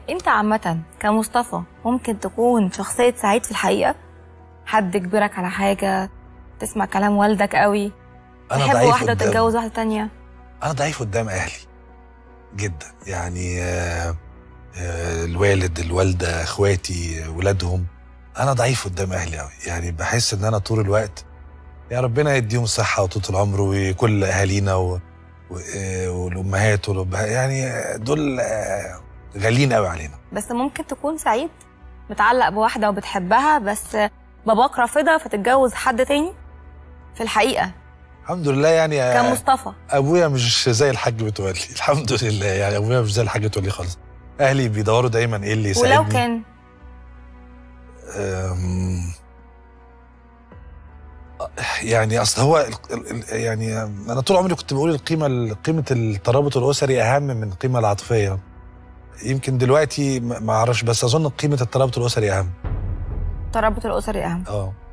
انت عامة كمصطفى ممكن تكون شخصية سعيد في الحقيقة حد كبيرك على حاجة تسمع كلام والدك قوي انا تحب ضعيف واحدة قدام وتتجوز واحدة تانية انا ضعيف قدام اهلي جدا يعني آه، آه، الوالد الوالده اخواتي ولادهم انا ضعيف قدام اهلي قوي يعني بحس ان انا طول الوقت يا ربنا يديهم الصحه وطول العمر وكل اهالينا و... و... آه، والامهات والأبهات يعني دول آه، غاليين قوي علينا بس ممكن تكون سعيد متعلق بواحدة وبتحبها بس باباك رافضها فتتجوز حد تاني في الحقيقة الحمد لله يعني آه، كمصطفى ابويا مش زي الحاج متولي الحمد لله يعني ابويا مش زي الحاج متولي خالص اهلي بيدوروا دايما ايه اللي يساعدني ولو كان أم، يعني اصل هو ال- ال- ال- يعني انا طول عمري كنت بقول القيمه قيمه الترابط الاسري اهم من القيمه العاطفيه يمكن دلوقتي ما ما اعرفش بس اظن قيمه الترابط الاسري اهم الترابط الأسري أهم اه